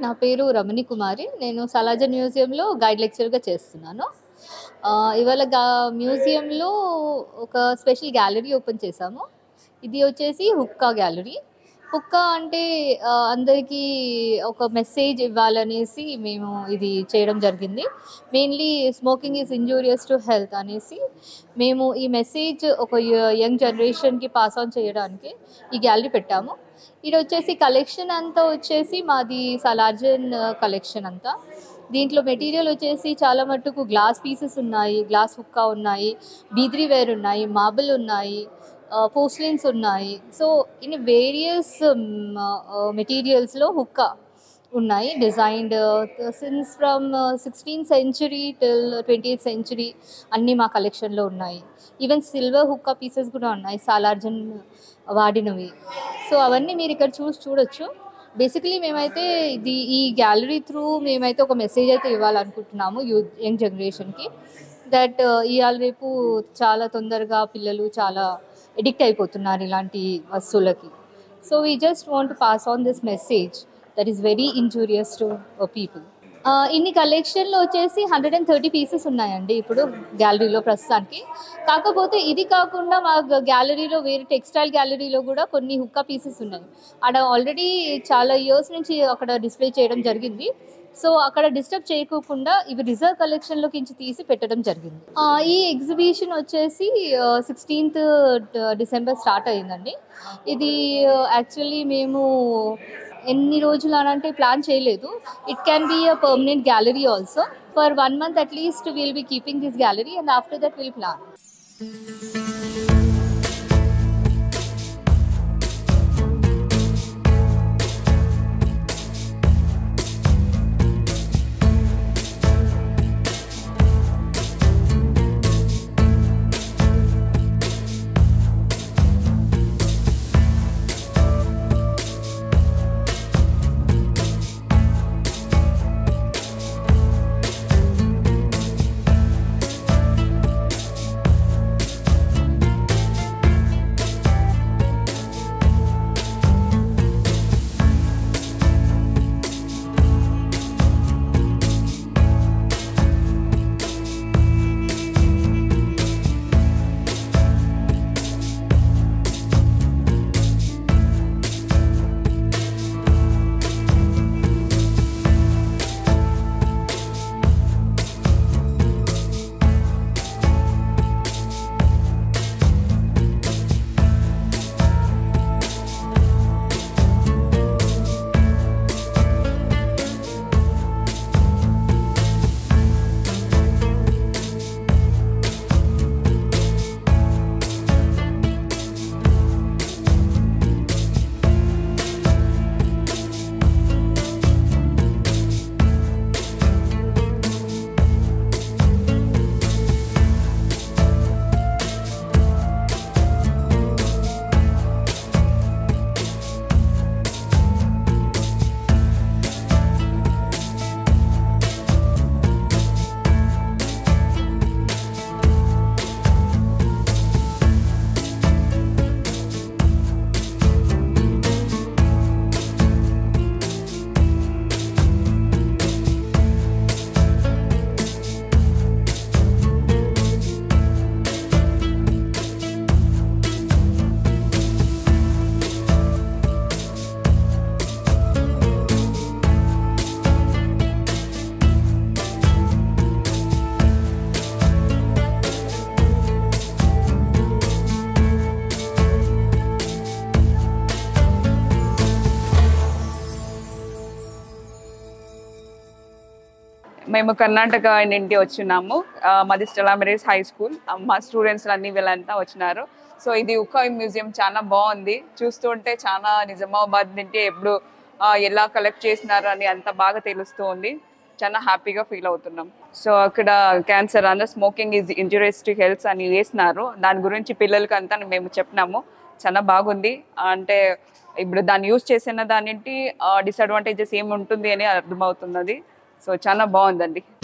నా పేరు రమణి కుమారి నేను సలాజన్ మ్యూజియంలో గైడ్ లెక్చర్గా చేస్తున్నాను ఆ, ఇవాళ గా మ్యూజియంలో ఒక స్పెషల్ గ్యాలరీ ఓపెన్ చేశాము ఇది వచ్చేసి హుక్కా గ్యాలరీ హుక్కా అంటే ఆ, అందరికీ ఒక మెసేజ్ ఇవ్వాలనేసి మేము ఇది చేయడం జరిగింది mainly smoking is injurious to health అనేసి మేము ఈ మెసేజ్ ఒక యంగ్ జనరేషన్కి పాస్ ఆన్ చేయడానికి ఈ గ్యాలరీ పెట్టాము ఇది వచ్చేసి కలెక్షన్ అంతా వచ్చేసి మాది సలార్జన్ కలెక్షన్ అంతా దీంట్లో మెటీరియల్ వచ్చేసి చాలా మట్టుకు గ్లాస్ పీసెస్ ఉన్నాయి గ్లాస్ హుక్కా ఉన్నాయి బీద్రీ వేర్ ఉన్నాయి మార్బుల్ ఉన్నాయి పోస్లిన్స్ ఉన్నాయి సో ఇన్ వేరియస్ మెటీరియల్స్లో హుక్కా ఉన్నాయి designed since from sixteenth century till twenty eighth century అన్నీ మా కలెక్షన్లో ఉన్నాయి ఈవెన్ సిల్వర్ హుక్కా పీసెస్ కూడా ఉన్నాయి సాలార్జన్ వాడినవి సో అవన్నీ మీరు ఇక్కడ చూసి చూడొచ్చు బేసికలీ మేమైతే ఇది ఈ గ్యాలరీ త్రూ మేమైతే ఒక మెసేజ్ అయితే ఇవ్వాలనుకుంటున్నాము యూత్ యంగ్ జనరేషన్కి దట్ ఇవాళ రేపు చాలా తొందరగా పిల్లలు చాలా ఎడిక్ట్ అయిపోతున్నారు ఇలాంటి వస్తువులకి so we just want pass on this message that is very injurious to people ఇన్ని కలెక్షన్లో వచ్చేసి హండ్రెడ్ అండ్ థర్టీ పీసెస్ ఉన్నాయండి ఇప్పుడు గ్యాలరీలో ప్రస్తుతానికి కాకపోతే ఇది కాకుండా మా గ్యాలరీలో వేరే టెక్స్టైల్ గ్యాలరీలో కూడా కొన్ని హుక్కా పీసెస్ ఉన్నాయి అక్కడ ఆల్రెడీ చాలా ఇయర్స్ నుంచి అక్కడ డిస్ప్లే చేయడం జరిగింది సో అక్కడ డిస్టర్బ్ చేయకోకుండా ఇవి రిజర్వ్ కలెక్షన్లోకి నుంచి తీసి పెట్టడం జరిగింది ఆ, ఈ ఎగ్జిబిషన్ వచ్చేసి సిక్స్టీన్త్ డిసెంబర్ స్టార్ట్ అయిందండి ఇది యాక్చువల్లీ మేము ఎన్ని రోజులు అని అంటే ప్లాన్ చేయలేదు it can be a permanent gallery also for one month at least will be keeping this gallery and after that will plan మేము కర్ణాటక నుండి వచ్చినాము ఆ, మాది స్టెలా మెరీస్ హై స్కూల్ ఆ, మా స్టూడెంట్స్ అన్ని వీళ్ళంతా వచ్చినారు సో ఇది ఉకాయ్ మ్యూజియం చాలా బాగుంది చూస్తుంటే చాలా నిజామాబాద్ నుండి ఎప్పుడు ఆ, ఎలా కలెక్ట్ చేసినారు అని అంత బాగా తెలుస్తూ ఉంది చాలా హ్యాపీగా ఫీల్ అవుతున్నాం సో అక్కడ క్యాన్సర్ అన్న smoking is injurious to health అని వేసినారు దాని గురించి పిల్లలకి అంతా మేము చెప్పినాము చాలా బాగుంది అంటే ఇప్పుడు దాన్ని యూజ్ చేసిన దానింటి డిసడ్వాంటేజెస్ ఏమి ఉంటుంది అని అర్థమవుతున్నది సో చాలా బాగుందండి